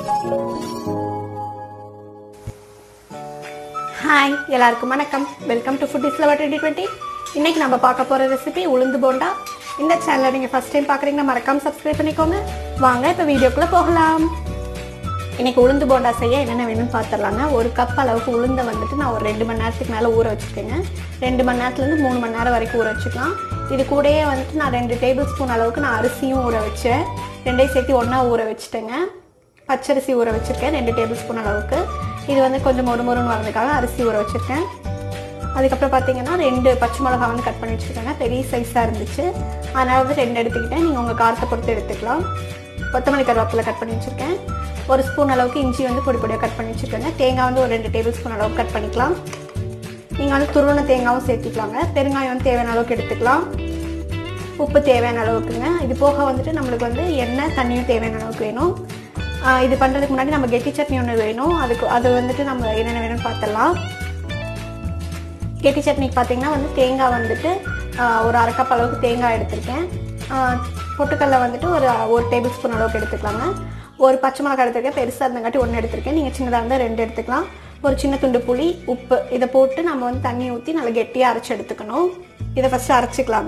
hi எல்லாருக்கும் வணக்கம் welcome to food இஸ்லவா டுவெண்ட்டி டுவெண்ட்டி இன்னைக்கு நம்ம பார்க்க போகிற ரெசிபி உளுந்து போண்டா இந்த சேனலை நீங்கள் ஃபஸ்ட் டைம் பார்க்குறீங்கன்னா மறக்காம சப்ஸ்கிரைப் பண்ணிக்கோங்க வாங்க இப்போ வீடியோக்குள்ளே போகலாம் இன்னைக்கு உளுந்து போண்டா செய்ய என்னென்ன வேணும்னு பார்த்துடலாங்க ஒரு கப் அளவுக்கு உளுந்தை வந்துட்டு நான் ஒரு ரெண்டு மணி நேரத்துக்கு மேலே ஊற வச்சுருக்கேங்க ரெண்டு மணி நேரத்துலேருந்து மூணு மணி நேரம் வரைக்கும் ஊற வச்சுக்கலாம் இது கூடயே வந்துட்டு நான் ரெண்டு டேபிள் ஸ்பூன் அளவுக்கு நான் அரிசியும் ஊற வச்சேன் ரெண்டையும் சேர்த்து ஒன்றா ஊற வச்சுட்டேங்க பச்சரிசி ஊற வச்சுருக்கேன் ரெண்டு டேபிள் ஸ்பூன் அளவுக்கு இது வந்து கொஞ்சம் மொறு மொறுன்னு வரதுக்காக அரிசி ஊற வச்சுருக்கேன் அதுக்கப்புறம் பார்த்தீங்கன்னா ரெண்டு பச்சை மிளகா வந்து கட் பண்ணி வச்சுருக்கேங்க பெரிய சைஸாக இருந்துச்சு அதனால் வந்து ரெண்டு எடுத்துக்கிட்டேன் நீங்கள் உங்கள் காரத்தை பொறுத்து எடுத்துக்கலாம் கொத்தமல்லி கருவேப்பிலை கட் பண்ணி வச்சுருக்கேன் ஒரு ஸ்பூன் அளவுக்கு இஞ்சி வந்து பொடி பொடியாக கட் பண்ணி வச்சுருக்கேங்க தேங்காய் வந்து ஒரு ரெண்டு டேபிள் ஸ்பூன் அளவுக்கு கட் பண்ணிக்கலாம் நீங்கள் வந்து துருவன தேங்காயும் சேர்த்திக்கலாங்க பெருங்காயம் வந்து தேவையான அளவுக்கு எடுத்துக்கலாம் உப்பு தேவையான அளவுக்குங்க இது போக வந்துட்டு நம்மளுக்கு வந்து எண்ணெய் தண்ணியும் தேவையான அளவுக்கு வேணும் ஆஹ் இது பண்ணுறதுக்கு முன்னாடி நம்ம கெட்டி சட்னி ஒன்று வேணும் அதுக்கு அது வந்துட்டு நம்ம என்னென்ன வேணும்னு பார்த்துடலாம் கெட்டி சட்னிக்கு பார்த்தீங்கன்னா வந்து தேங்காய் வந்துட்டு ஆஹ் ஒரு அரை கப் அளவுக்கு தேங்காய் எடுத்திருக்கேன் ஆஹ் பொட்டுக்கடலை வந்துட்டு ஒரு ஒரு டேபிள் ஸ்பூன் அளவுக்கு எடுத்துக்கலாங்க ஒரு பச்சை மிளகாய் எடுத்திருக்கேன் பெருசாக இருந்தங்காட்டி ஒன்று எடுத்திருக்கேன் நீங்கள் சின்னதாக இருந்தால் ரெண்டு எடுத்துக்கலாம் ஒரு சின்ன துண்டு புளி உப்பு இதை போட்டு நம்ம வந்து தண்ணி ஊற்றி நல்லா கெட்டியாக அரைச்சி எடுத்துக்கணும் இதை ஃபஸ்ட்டு அரைச்சிக்கலாங்க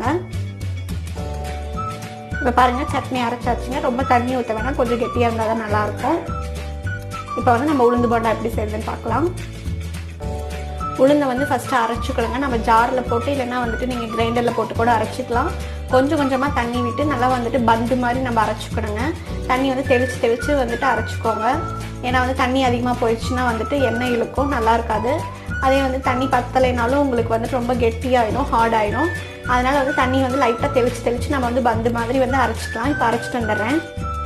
இப்போ பாருங்கள் சட்னி அரைச்சாச்சுங்க ரொம்ப தண்ணி ஊற்ற வேணாம் கொஞ்சம் கெட்டியாக இருந்தால் தான் நல்லாயிருக்கும் இப்போ வந்து நம்ம உளுந்து போண்டா எப்படி செய்யுதுன்னு பார்க்கலாம் உளுந்தை வந்து ஃபஸ்ட்டு அரைச்சிக்கலாங்க நம்ம ஜாரில் போட்டு இல்லைன்னா வந்துட்டு நீங்கள் கிரைண்டரில் போட்டு கூட அரைச்சிக்கலாம் கொஞ்சம் கொஞ்சமாக தண்ணி விட்டு நல்லா வந்துட்டு பந்து மாதிரி நம்ம அரைச்சிக்கணுங்க தண்ணி வந்து தெளித்து தெளித்து வந்துட்டு அரைச்சிக்கோங்க ஏன்னா வந்து தண்ணி அதிகமாக போயிடுச்சுன்னா வந்துட்டு எண்ணெய் இழுக்கும் நல்லா இருக்காது அதே வந்து தண்ணி பத்தலைனாலும் உங்களுக்கு வந்துட்டு ரொம்ப கெட்டியாயிடும் ஹார்ட் ஆயிடும் அதனால வந்து தண்ணி வந்து லைட்டாக தெளித்து தெளித்து நம்ம வந்து பந்து மாதிரி வந்து அரைச்சிக்கலாம் இப்போ அரைச்சிட்டு வந்துடுறேன்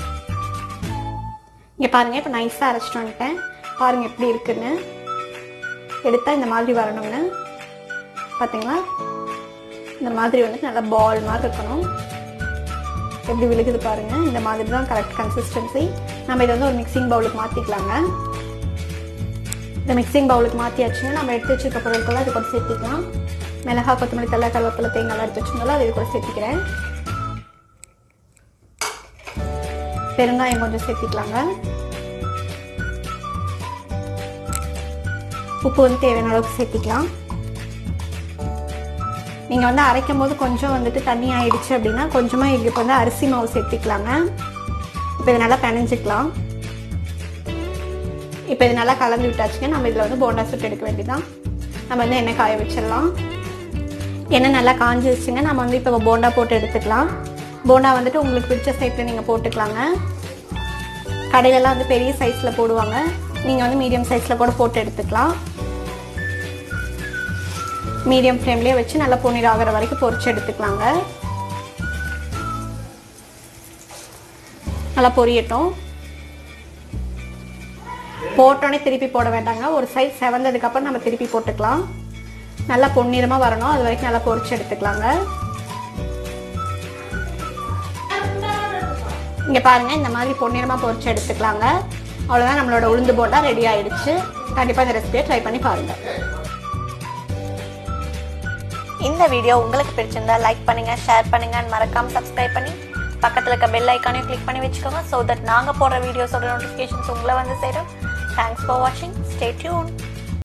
இங்கே பாருங்கள் இப்போ நைஸாக அரைச்சிட்டு வந்துட்டேன் பாருங்கள் எப்படி இருக்குன்னு எடுத்தால் இந்த மாதிரி வரணுங்க பார்த்தீங்களா இந்த மாதிரி வந்துட்டு நல்லா பால் மாதிரி இருக்கணும் எப்படி விழுகுது பாருங்க இந்த மாதிரி தான் கரெக்ட் கன்சிஸ்டன்சி நம்ம இதை வந்து ஒரு மிக்சிங் பவுலுக்கு மாற்றிக்கலாங்க இந்த மிக்சிங் பவுலுக்கு மாற்றியாச்சுங்க நம்ம எடுத்து வச்சிருக்க பொருட்கள்லாம் இது கூட சேர்த்திக்கலாம் மிளகா கொத்தமல்லி தலை கருவேப்பிலை தேங்காய் எடுத்து வச்சுருந்தாலும் அது இது கூட சேர்த்திக்கிறேன் பெருங்காயம் கொஞ்சம் சேர்த்திக்கலாங்க உப்பு வந்து தேவையான அளவுக்கு சேர்த்திக்கலாம் நீங்கள் வந்து அரைக்கும் போது கொஞ்சம் வந்துட்டு தண்ணி ஆயிடுச்சு அப்படின்னா கொஞ்சமாக இதுக்கு வந்து அரிசி மாவு சேர்த்திக்கலாங்க இப்போ இதை நல்லா பிணைஞ்சிக்கலாம் இப்போ இது நல்லா கலந்து விட்டாச்சுங்க நம்ம இதில் வந்து போண்டா சுட்டு எடுக்க வேண்டியதான் நம்ம வந்து எண்ணெய் காய வச்சிடலாம் எண்ணெய் நல்லா காஞ்சிருச்சுங்க நம்ம வந்து இப்போ போண்டா போட்டு எடுத்துக்கலாம் போண்டா வந்துட்டு உங்களுக்கு பிடிச்ச சைஸில் நீங்கள் போட்டுக்கலாங்க கடையிலலாம் வந்து பெரிய சைஸில் போடுவாங்க நீங்கள் வந்து மீடியம் சைஸில் கூட போட்டு எடுத்துக்கலாம் மீடியம் ஃப்ளேம்லேயே வச்சு நல்லா பொன்னீர் ஆகிற வரைக்கும் பொரிச்சு எடுத்துக்கலாங்க நல்லா பொரியட்டும் போட்டோன்னே திருப்பி போட வேண்டாங்க ஒரு சைஸ் செவந்ததுக்கப்புறம் நம்ம திருப்பி போட்டுக்கலாம் நல்லா பொன்னிறமாக வரணும் அது வரைக்கும் நல்லா பொரிச்சு எடுத்துக்கலாங்க இங்கே பாருங்கள் இந்த மாதிரி பொன்னிறமாக பொரிச்சு எடுத்துக்கலாங்க அவ்வளோதான் நம்மளோட உளுந்து போண்டா ரெடி ஆயிடுச்சு கண்டிப்பாக இந்த ரெசிபியை ட்ரை பண்ணி பாருங்கள் இந்த வீடியோ உங்களுக்கு பிடிச்சிருந்தா லைக் பண்ணுங்க ஷேர் பண்ணுங்க and மறக்காம சப்ஸ்கிரைப் பண்ணி பக்கத்துல இருக்க பெல் ஐக்கானையும் கிளிக் பண்ணி வச்சுக்கோங்க ஸோ தட் நாங்க போடுற வீடியோஸோட நோட்டிஃபிகேஷன்ஸ் உங்களை வந்து சேரும் தேங்க்ஸ் ஃபார் வாட்சிங் ஸ்டே டியூன்